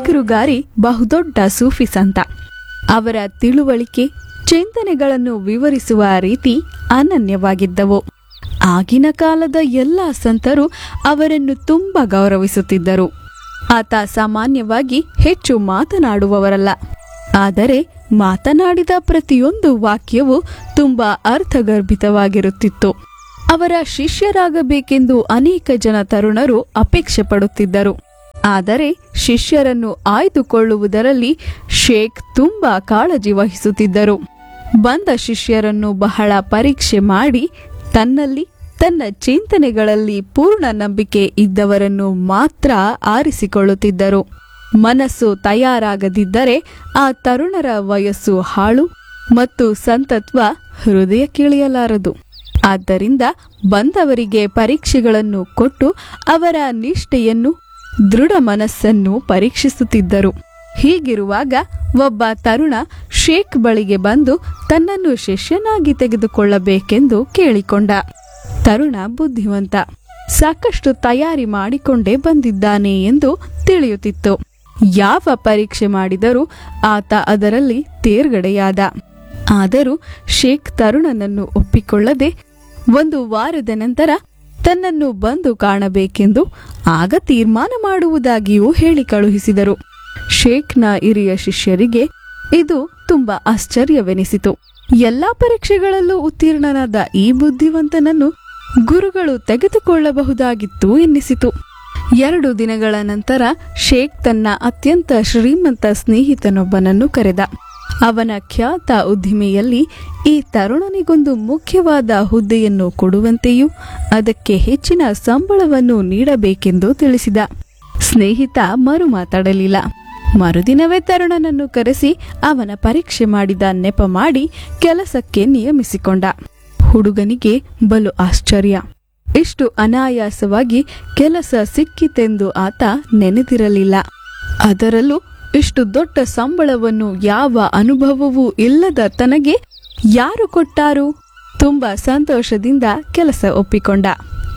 ಕಿಕ್ರುಗಾರಿ ಬಹುದೊಡ್ಡ ಸೂಫಿ ಸಂತ ಅವರ ತಿಳುವಳಿಕೆ ಚಿಂತನೆಗಳನ್ನು ವಿವರಿಸುವ ರೀತಿ ಅನನ್ಯವಾಗಿದ್ದವು ಆಗಿನ ಕಾಲದ ಎಲ್ಲ ಸಂತರು ಅವರನ್ನು ತುಂಬ ಗೌರವಿಸುತ್ತಿದ್ದರು ಆತ ಸಾಮಾನ್ಯವಾಗಿ ಹೆಚ್ಚು ಮಾತನಾಡುವವರಲ್ಲ ಆದರೆ ಮಾತನಾಡಿದ ಪ್ರತಿಯೊಂದು ವಾಕ್ಯವೂ ತುಂಬಾ ಅರ್ಥಗರ್ಭಿತವಾಗಿರುತ್ತಿತ್ತು ಅವರ ಶಿಷ್ಯರಾಗಬೇಕೆಂದು ಅನೇಕ ಜನ ತರುಣರು ಅಪೇಕ್ಷೆ ಪಡುತ್ತಿದ್ದರು ಆದರೆ ಶಿಷ್ಯರನ್ನು ಆಯ್ದುಕೊಳ್ಳುವುದರಲ್ಲಿ ಶೇಖ್ ತುಂಬಾ ಕಾಳಜಿ ವಹಿಸುತ್ತಿದ್ದರು ಬಂದ ಶಿಷ್ಯರನ್ನು ಬಹಳ ಪರೀಕ್ಷೆ ಮಾಡಿ ತನ್ನಲ್ಲಿ ತನ್ನ ಚಿಂತನೆಗಳಲ್ಲಿ ಪೂರ್ಣ ನಂಬಿಕೆ ಇದ್ದವರನ್ನು ಮಾತ್ರ ಆರಿಸಿಕೊಳ್ಳುತ್ತಿದ್ದರು ಮನಸ್ಸು ತಯಾರಾಗದಿದ್ದರೆ ಆ ತರುಣರ ವಯಸ್ಸು ಹಾಳು ಮತ್ತು ಸಂತತ್ವ ಹೃದಯ ಕೇಳಿಯಲಾರದು ಆದ್ದರಿಂದ ಬಂದವರಿಗೆ ಪರೀಕ್ಷೆಗಳನ್ನು ಕೊಟ್ಟು ಅವರ ನಿಷ್ಠೆಯನ್ನು ದೃಢ ಮನಸ್ಸನ್ನು ಪರೀಕ್ಷಿಸುತ್ತಿದ್ದರು ಹೀಗಿರುವಾಗ ಒಬ್ಬ ತರುಣ ಶೇಖ್ ಬಳಿಗೆ ಬಂದು ತನ್ನನ್ನು ಶಿಷ್ಯನಾಗಿ ತೆಗೆದುಕೊಳ್ಳಬೇಕೆಂದು ಕೇಳಿಕೊಂಡ ತರುಣ ಬುದ್ಧಿವಂತ ಸಾಕಷ್ಟು ತಯಾರಿ ಮಾಡಿಕೊಂಡೇ ಬಂದಿದ್ದಾನೆ ಎಂದು ತಿಳಿಯುತ್ತಿತ್ತು ಯಾವ ಪರೀಕ್ಷೆ ಮಾಡಿದರೂ ಆತ ಅದರಲ್ಲಿ ತೇರ್ಗಡೆಯಾದ ಆದರೂ ಶೇಖ್ ತರುಣನನ್ನು ಒಪ್ಪಿಕೊಳ್ಳದೆ ಒಂದು ವಾರದ ನಂತರ ತನ್ನನ್ನು ಬಂದು ಕಾಣಬೇಕೆಂದು ಆಗ ತೀರ್ಮಾನ ಮಾಡುವುದಾಗಿಯೂ ಹೇಳಿ ಕಳುಹಿಸಿದರು ಶೇಖ್ನ ಹಿರಿಯ ಶಿಷ್ಯರಿಗೆ ಇದು ತುಂಬಾ ಆಶ್ಚರ್ಯವೆನಿಸಿತು ಎಲ್ಲಾ ಪರೀಕ್ಷೆಗಳಲ್ಲೂ ಉತ್ತೀರ್ಣನಾದ ಈ ಬುದ್ಧಿವಂತನನ್ನು ಗುರುಗಳು ತೆಗೆದುಕೊಳ್ಳಬಹುದಾಗಿತ್ತು ಎನ್ನಿಸಿತು ಎರಡು ದಿನಗಳ ನಂತರ ಶೇಖ್ ತನ್ನ ಅತ್ಯಂತ ಶ್ರೀಮಂತ ಸ್ನೇಹಿತನೊಬ್ಬನನ್ನು ಕರೆದ ಅವನ ಖ್ಯಾತ ಉದ್ದಿಮೆಯಲ್ಲಿ ಈ ತರುಣನಿಗೊಂದು ಮುಖ್ಯವಾದ ಹುದ್ದೆಯನ್ನು ಕೊಡುವಂತೆಯೂ ಅದಕ್ಕೆ ಹೆಚ್ಚಿನ ಸಂಬಳವನ್ನು ನೀಡಬೇಕೆಂದು ತಿಳಿಸಿದ ಸ್ನೇಹಿತ ಮರು ಮಾತಾಡಲಿಲ್ಲ ಮರುದಿನವೇ ತರುಣನನ್ನು ಕರೆಸಿ ಅವನ ಪರೀಕ್ಷೆ ಮಾಡಿದ ನೆಪ ಮಾಡಿ ಕೆಲಸಕ್ಕೆ ನಿಯಮಿಸಿಕೊಂಡ ಹುಡುಗನಿಗೆ ಬಲು ಆಶ್ಚರ್ಯ ಇಷ್ಟು ಅನಾಯಾಸವಾಗಿ ಕೆಲಸ ಸಿಕ್ಕಿತೆಂದು ಆತ ನೆನೆದಿರಲಿಲ್ಲ ಅದರಲ್ಲೂ ಇಷ್ಟು ದೊಡ್ಡ ಸಂಬಳವನ್ನು ಯಾವ ಅನುಭವವೂ ಇಲ್ಲದ ತನಗೆ ಯಾರು ಕೊಟ್ಟಾರು ತುಂಬಾ ಸಂತೋಷದಿಂದ ಕೆಲಸ ಒಪ್ಪಿಕೊಂಡ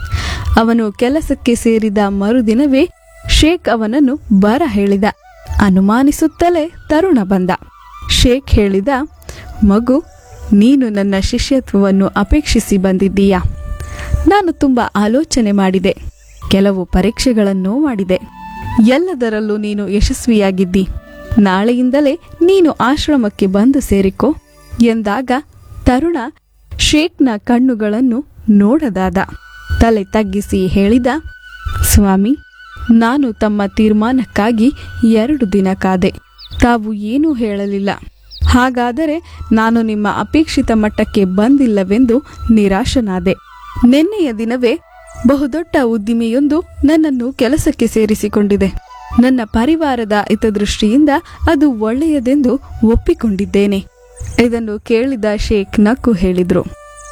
ಅವನು ಕೆಲಸಕ್ಕೆ ಸೇರಿದ ಮರುದಿನವೇ ಶೇಖ್ ಅವನನ್ನು ಬರ ಹೇಳಿದ ಅನುಮಾನಿಸುತ್ತಲೇ ತರುಣ ಬಂದ ಶೇಖ್ ಹೇಳಿದ ಮಗು ನೀನು ನನ್ನ ಶಿಷ್ಯತ್ವವನ್ನು ಅಪೇಕ್ಷಿಸಿ ಬಂದಿದ್ದೀಯಾ ನಾನು ತುಂಬ ಆಲೋಚನೆ ಮಾಡಿದೆ ಕೆಲವು ಪರೀಕ್ಷೆಗಳನ್ನು ಮಾಡಿದೆ ಎಲ್ಲದರಲ್ಲೂ ನೀನು ಯಶಸ್ವಿಯಾಗಿದ್ದಿ ನಾಳೆಯಿಂದಲೇ ನೀನು ಆಶ್ರಮಕ್ಕೆ ಬಂದು ಸೇರಿಕೋ ಎಂದಾಗ ತರುಣ ಶೇಖ್ನ ಕಣ್ಣುಗಳನ್ನು ನೋಡದಾದ ತಲೆ ತಗ್ಗಿಸಿ ಹೇಳಿದ ಸ್ವಾಮಿ ನಾನು ತಮ್ಮ ತೀರ್ಮಾನಕ್ಕಾಗಿ ಎರಡು ದಿನ ಕಾದೆ ತಾವು ಏನೂ ಹೇಳಲಿಲ್ಲ ಹಾಗಾದರೆ ನಾನು ನಿಮ್ಮ ಅಪೇಕ್ಷಿತ ಮಟ್ಟಕ್ಕೆ ಬಂದಿಲ್ಲವೆಂದು ನಿರಾಶನಾದೆ ನಿನ್ನೆಯ ದಿನವೇ ಬಹುದೊಡ್ಡ ಉದ್ದಿಮೆಯೊಂದು ನನ್ನನ್ನು ಕೆಲಸಕ್ಕೆ ಸೇರಿಸಿಕೊಂಡಿದೆ ನನ್ನ ಪರಿವಾರದ ಹಿತದೃಷ್ಟಿಯಿಂದ ಅದು ಒಳ್ಳೆಯದೆಂದು ಒಪ್ಪಿಕೊಂಡಿದ್ದೇನೆ ಇದನ್ನು ಕೇಳಿದ ಶೇಖ್ ನಕ್ಕು ಹೇಳಿದ್ರು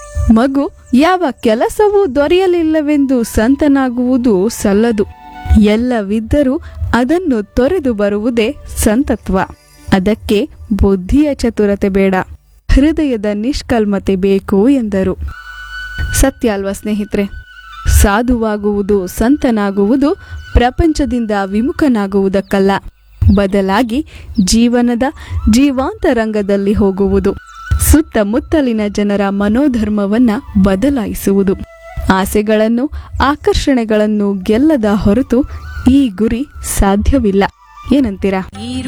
ಮಗು ಯಾವ ಕೆಲಸವೂ ದೊರೆಯಲಿಲ್ಲವೆಂದು ಸಂತನಾಗುವುದು ಸಲ್ಲದು ಎಲ್ಲವಿದ್ದರೂ ಅದನ್ನು ತೊರೆದು ಬರುವುದೇ ಸಂತತ್ವ ಅದಕ್ಕೆ ಬುದ್ಧಿಯ ಚತುರತೆ ಬೇಡ ಹೃದಯದ ನಿಷ್ಕಲ್ಮತೆ ಬೇಕು ಎಂದರು ಸತ್ಯ ಅಲ್ವಾ ಸ್ನೇಹಿತರೆ ಸಾಧುವಾಗುವುದು ಸಂತನಾಗುವುದು ಪ್ರಪಂಚದಿಂದ ವಿಮುಖನಾಗುವುದಕ್ಕಲ್ಲ ಬದಲಾಗಿ ಜೀವನದ ಜೀವಾಂತರಂಗದಲ್ಲಿ ಹೋಗುವುದು ಸುತ್ತಮುತ್ತಲಿನ ಜನರ ಮನೋಧರ್ಮವನ್ನ ಬದಲಾಯಿಸುವುದು ಆಸೆಗಳನ್ನು ಆಕರ್ಷಣೆಗಳನ್ನು ಗೆಲ್ಲದ ಹೊರತು ಈ ಗುರಿ ಸಾಧ್ಯವಿಲ್ಲ ಏನಂತೀರಾ